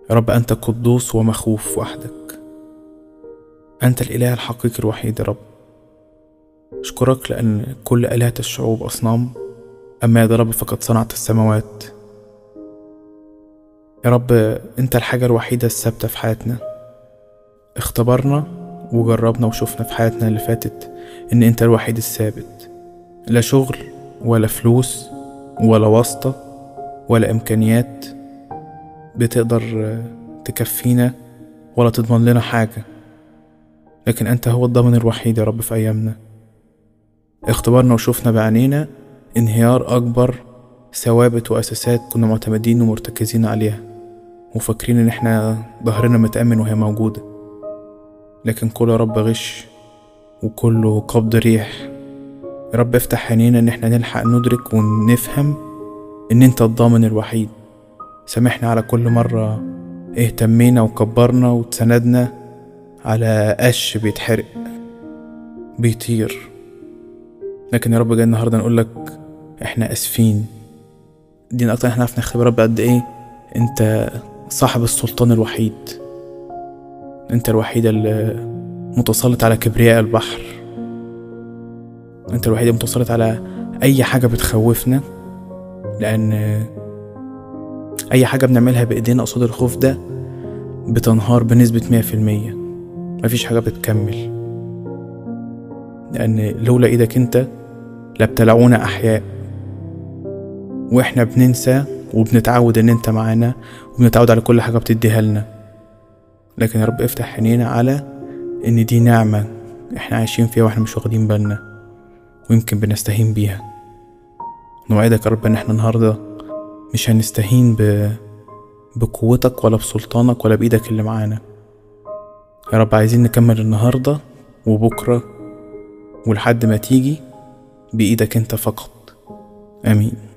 يا رب أنت قدوس ومخوف وحدك أنت الإله الحقيقي الوحيد يا رب أشكرك لأن كل آلهة الشعوب أصنام أما يا رب فقد صنعت السماوات يا رب أنت الحاجة الوحيدة الثابتة في حياتنا اختبرنا وجربنا وشفنا في حياتنا اللي فاتت إن أنت الوحيد الثابت لا شغل ولا فلوس ولا واسطة ولا إمكانيات بتقدر تكفينا ولا تضمن لنا حاجة لكن أنت هو الضامن الوحيد يا رب في أيامنا اختبرنا وشفنا بعينينا انهيار أكبر ثوابت وأساسات كنا معتمدين ومرتكزين عليها وفاكرين إن احنا ظهرنا متأمن وهي موجودة لكن كله يا رب غش وكله قبض ريح يا رب افتح عينينا إن احنا نلحق ندرك ونفهم إن أنت الضامن الوحيد سامحنا على كل مرة اهتمينا وكبرنا وتسندنا على قش بيتحرق بيطير لكن يا رب جاي النهارده نقول لك احنا اسفين دي اكتر احنا عرفنا نختبر رب قد ايه انت صاحب السلطان الوحيد انت الوحيد اللي متسلط على كبرياء البحر انت الوحيد المتسلط على اي حاجه بتخوفنا لان اي حاجه بنعملها بايدينا قصاد الخوف ده بتنهار بنسبه مية في المية مفيش حاجه بتكمل لان لولا ايدك انت لابتلعونا احياء واحنا بننسى وبنتعود ان انت معانا وبنتعود على كل حاجه بتديها لنا لكن يا رب افتح عينينا على ان دي نعمه احنا عايشين فيها واحنا مش واخدين بالنا ويمكن بنستهين بيها نوعدك يا رب ان احنا النهارده مش هنستهين ب... بقوتك ولا بسلطانك ولا بإيدك اللي معانا يا رب عايزين نكمل النهاردة وبكرة ولحد ما تيجي بإيدك انت فقط آمين